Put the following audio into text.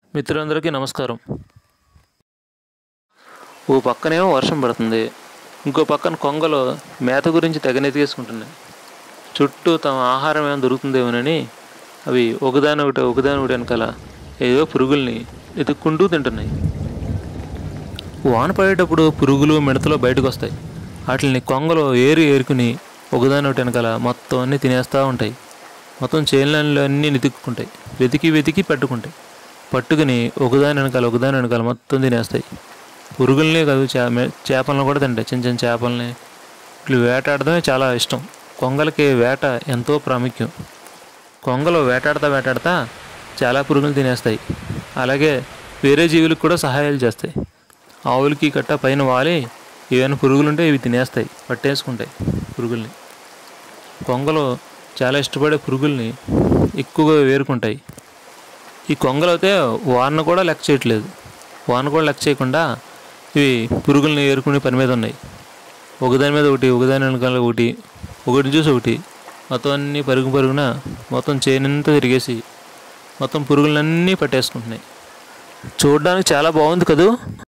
మిత్రులందరికీ నమస్కారం ఓ పక్కనేమో వర్షం పడుతుంది ఇంకో పక్కన కొంగలు మేత గురించి తెగనెతికేసుకుంటున్నాయి చుట్టూ తమ ఆహారం ఏమైనా దొరుకుతుందేమోనని అవి ఒకదాని ఒకటి ఒకదాని ఒకటి వెనకాల ఏదో పురుగుల్ని ఎతుక్కుంటూ తింటున్నాయి వాన పడేటప్పుడు పురుగులు మిడతలు బయటకు వస్తాయి వాటిని కొంగలు ఏరి ఏరుకుని ఒకదాని ఒకటి వెనకాల మొత్తం అన్నీ తినేస్తూ ఉంటాయి మొత్తం చేనులలో అన్నీ వెతుక్కుంటాయి వెతికి వెతికి పట్టుకుంటాయి పట్టుకుని ఒకదాని వెనకాల ఒకదాని వెనకాల మొత్తం తినేస్తాయి పురుగుల్ని కాదు చే మే- చేపలను కూడా తింటాయి చిన్న చిన్న చేపల్ని ఇట్లు వేటాడడమే చాలా ఇష్టం కొంగలకి వేట ఎంతో ప్రాముఖ్యం కొంగలు వేటాడతా వేటాడతా చాలా పురుగులు తినేస్తాయి అలాగే వేరే జీవులకు కూడా సహాయాలు చేస్తాయి ఆవులకి కట్ట పైన వాలి ఏవైనా పురుగులు ఉంటే ఇవి తినేస్తాయి పట్టేసుకుంటాయి పురుగుల్ని కొంగలు చాలా ఇష్టపడే పురుగుల్ని ఎక్కువగా వేరుకుంటాయి ఈ కొంగలు అయితే వాన కూడా లెక్క చేయట్లేదు వాన కూడా లెక్క చేయకుండా ఇవి పురుగుల్ని ఏరుకునే పని మీద ఉన్నాయి ఒకదాని మీద ఒకటి ఒకదాని వెనకాల ఒకటి ఒకటి చూసి ఒకటి మొత్తం అన్నీ పరుగు పరుగున మొత్తం చేనంతా తిరిగేసి మొత్తం పురుగులన్నీ పట్టేసుకుంటున్నాయి చూడడానికి చాలా బాగుంది కదూ